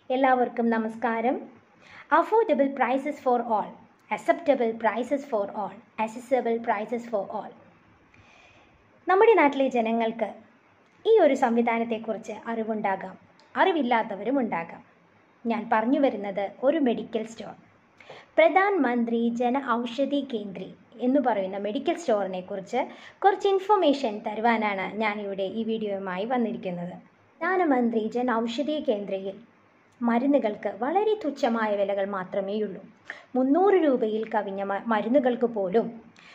എല്ലാവർക്കും നമസ്കാരം affordable prices for all acceptable prices for all accessible prices for all നമ്മുടെ നാട്ടിലെ ജനങ്ങൾക്ക് ഈ ഒരു സംവിധാനത്തെക്കുറിച്ച് അറിവുണ്ടാകാം അറിവില്ലാത്തവരും ഉണ്ടാകാം ഞാൻ പറഞ്ഞു വരുന്നത് ഒരു മെഡിക്കൽ സ്റ്റോർ പ്രധാൻ മന്ത്രി ജന ഔഷധി കേന്ദ്രി എന്ന് പറയുന്ന മെഡിക്കൽ സ്റ്റോറിനെ കുറിച്ച് കുറച്ച് ഇൻഫർമേഷൻ തരുവാനാണ് ഞാനിവിടെ ഈ വീഡിയോയുമായി വന്നിരിക്കുന്നത് പ്രധാനമന്ത്രി ജന ഔഷധി കേന്ദ്രയിൽ മരുന്നുകൾക്ക് വളരെ തുച്ഛമായ വിലകൾ മാത്രമേയുള്ളൂ മുന്നൂറ് രൂപയിൽ കവിഞ്ഞ മ- മരുന്നുകൾക്ക് പോലും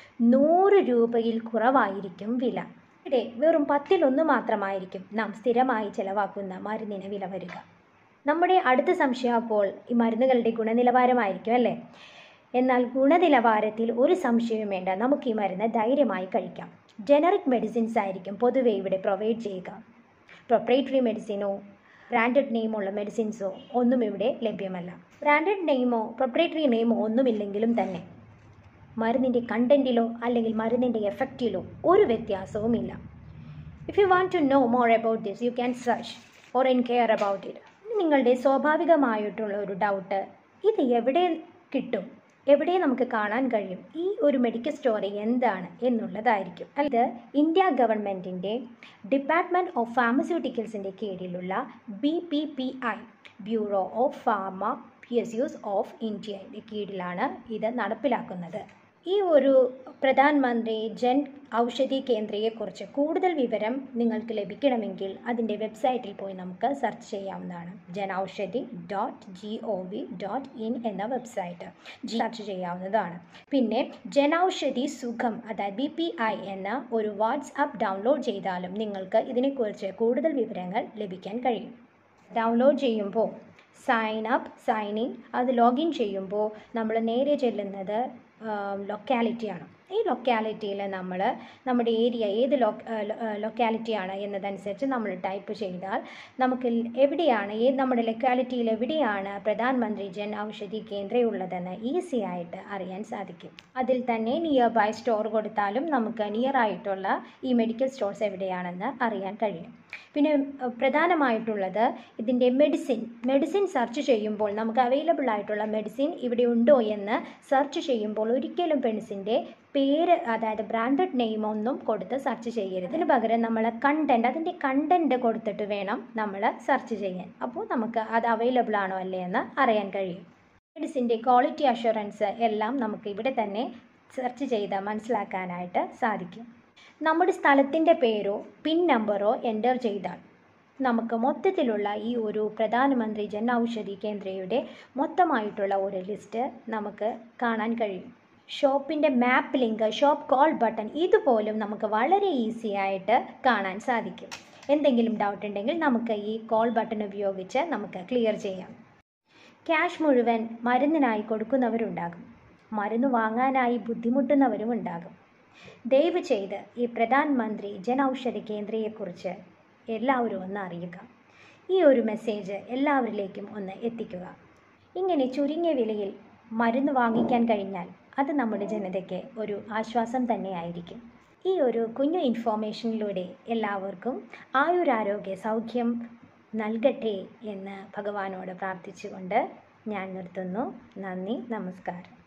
നൂറ് രൂപയിൽ കുറവായിരിക്കും വില ഇവിടെ വെറും പത്തിലൊന്ന് മാത്രമായിരിക്കും നാം സ്ഥിരമായി ചെലവാക്കുന്ന മരുന്നിന് വില വരിക നമ്മുടെ അടുത്ത സംശയം അപ്പോൾ ഈ മരുന്നുകളുടെ ഗുണനിലവാരമായിരിക്കും അല്ലേ എന്നാൽ ഗുണനിലവാരത്തിൽ ഒരു സംശയവും വേണ്ട നമുക്ക് ഈ മരുന്ന് ധൈര്യമായി കഴിക്കാം ജനറിക് മെഡിസിൻസ് ആയിരിക്കും പൊതുവെ ഇവിടെ പ്രൊവൈഡ് ചെയ്യുക പ്രൊപ്രേറ്ററി മെഡിസിനോ ബ്രാൻഡഡ് നെയിമുള്ള മെഡിസിൻസോ ഒന്നും ഇവിടെ ലഭ്യമല്ല ബ്രാൻഡഡ് നെയിമോ പ്രൊപ്രേറ്ററി നെയിമോ ഒന്നുമില്ലെങ്കിലും തന്നെ മരുന്നിൻ്റെ കണ്ടൻറ്റിലോ അല്ലെങ്കിൽ മരുന്നിൻ്റെ എഫക്റ്റിലോ ഒരു വ്യത്യാസവുമില്ല if you want to know more about this you can search or N care about it നിങ്ങളുടെ സ്വാഭാവികമായിട്ടുള്ള ഒരു ഡൗട്ട് ഇത് എവിടെ കിട്ടും എവിടെ നമുക്ക് കാണാൻ കഴിയും ഈ ഒരു മെഡിക്കൽ സ്റ്റോർ എന്താണ് എന്നുള്ളതായിരിക്കും ഇത് ഇന്ത്യ ഗവൺമെൻറ്റിൻ്റെ ഡിപ്പാർട്ട്മെൻറ്റ് ഓഫ് ഫാർമസ്യൂട്ടിക്കൽസിൻ്റെ കീഴിലുള്ള B P P I bureau of pharma PSUs of ഇന്ത്യയുടെ കീഴിലാണ് ഇത് നടപ്പിലാക്കുന്നത് ഈ ഒരു പ്രധാനമന്ത്രി ജൻ ഔഷധി കേന്ദ്രയെക്കുറിച്ച് കൂടുതൽ വിവരം നിങ്ങൾക്ക് ലഭിക്കണമെങ്കിൽ അതിൻ്റെ വെബ്സൈറ്റിൽ പോയി നമുക്ക് സെർച്ച് ചെയ്യാവുന്നതാണ് Jan Aushadhi dot G O V dot in എന്ന വെബ്സൈറ്റ് സെർച്ച് ചെയ്യാവുന്നതാണ് പിന്നെ ജനൌഷധി സുഖം അതായത് ബി പി ഐ എന്ന ഒരു വാട്സ്ആപ്പ് ഡൗൺലോഡ് ചെയ്താലും നിങ്ങൾക്ക് ഇതിനെക്കുറിച്ച് കൂടുതൽ വിവരങ്ങൾ ലഭിക്കാൻ കഴിയും ഡൗൺലോഡ് ചെയ്യുമ്പോൾ സൈൻ അപ്പ് സൈൻ ഇൻ അത് ലോഗിൻ ചെയ്യുമ്പോൾ നമ്മൾ നേരെ ചെല്ലുന്നത് ലൊക്കാലിറ്റിയാണ് ഈ ലൊക്കാലിറ്റിയിൽ നമ്മൾ നമ്മുടെ ഏരിയ ഏത് ലൊ ലൊക്കാലിറ്റിയാണ് എന്നതനുസരിച്ച് നമ്മൾ ടൈപ്പ് ചെയ്താൽ നമുക്ക് എവിടെയാണ് ഏത് നമ്മുടെ ലൊക്കാലിറ്റിയിൽ എവിടെയാണ് പ്രധാനമന്ത്രി ജൻ ഔഷധി കേന്ദ്ര ഉള്ളതെന്ന് ഈസി ആയിട്ട് അറിയാൻ സാധിക്കും അതിൽ തന്നെ നിയർ ബൈ സ്റ്റോർ കൊടുത്താലും നമുക്ക് നിയർ ആയിട്ടുള്ള ഈ മെഡിക്കൽ സ്റ്റോർസ് എവിടെയാണെന്ന് അറിയാൻ കഴിയും പിന്നെ അഹ് പ്രധാനമായിട്ടുള്ളത് ഇതിൻ്റെ മെഡിസിൻ മെഡിസിൻ സെർച്ച് ചെയ്യുമ്പോൾ നമുക്ക് അവൈലബിൾ ആയിട്ടുള്ള മെഡിസിൻ ഇവിടെ ഉണ്ടോ എന്ന് സെർച്ച് ചെയ്യുമ്പോൾ ഒരിക്കലും പെൻസിൻ്റെ പേര് അതായത് ബ്രാൻഡഡ് നെയിം ഒന്നും കൊടുത്ത് സെർച്ച് ചെയ്യരുത് ഇതിന് പകരം നമ്മൾ കണ്ടൻറ്റ് അതിൻ്റെ കണ്ടൻറ്റ് കൊടുത്തിട്ട് വേണം നമ്മൾ സെർച്ച് ചെയ്യാൻ അപ്പോൾ നമുക്ക് അത് അവൈലബിൾ ആണോ അല്ലേ എന്ന് അറിയാൻ കഴിയും മെഡിസിൻ്റെ ക്വാളിറ്റി അഷുറൻസ് എല്ലാം നമുക്ക് ഇവിടെ തന്നെ സെർച്ച് ചെയ്ത് മനസ്സിലാക്കാനായിട്ട് സാധിക്കും നമ്മുടെ സ്ഥലത്തിൻ്റെ പേരോ പിൻ നമ്പറോ എൻ്റർ ചെയ്താൽ നമുക്ക് മൊത്തത്തിലുള്ള ഈ ഒരു പ്രധാനമന്ത്രി ജൻ ഔഷധി കേന്ദ്രയുടെ മൊത്തമായിട്ടുള്ള ഒരു ലിസ്റ്റ് നമുക്ക് കാണാൻ കഴിയും ഷോപ്പിൻ്റെ map link shop call button ഇതുപോലും നമുക്ക് വളരെ ഈസി ആയിട്ട് കാണാൻ സാധിക്കും എന്തെങ്കിലും ഡൗട്ട് ഉണ്ടെങ്കിൽ നമുക്ക് ഈ കോൾ ബട്ടൺ ഉപയോഗിച്ച് നമുക്ക് ക്ലിയർ ചെയ്യാം ക്യാഷ് മുഴുവൻ മരുന്നിനായി കൊടുക്കുന്നവരുണ്ടാകും മരുന്ന് വാങ്ങാനായി ബുദ്ധിമുട്ടുന്നവരും ഉണ്ടാകും ദയവ് ചെയ്ത് ഈ പ്രധാനമന്ത്രി ജൻ ഔഷധി കേന്ദ്രയെക്കുറിച്ച് എല്ലാവരും ഒന്ന് അറിയുക ഈ ഒരു മെസ്സേജ് എല്ലാവരിലേക്കും ഒന്ന് എത്തിക്കുക ഇങ്ങനെ ചുരുങ്ങിയ വിലയിൽ മരുന്ന് വാങ്ങിക്കാൻ കഴിഞ്ഞാൽ അത് നമ്മുടെ ജനതയ്ക്ക് ഒരു ആശ്വാസം തന്നെയായിരിക്കും ഈ ഒരു കുഞ്ഞു ഇൻഫോർമേഷനിലൂടെ എല്ലാവർക്കും ആയുരാരോഗ്യ സൗഖ്യം നൽകട്ടെ എന്ന് ഭഗവാനോട് പ്രാർത്ഥിച്ചുകൊണ്ട് ഞാൻ നിർത്തുന്നു നന്ദി നമസ്കാരം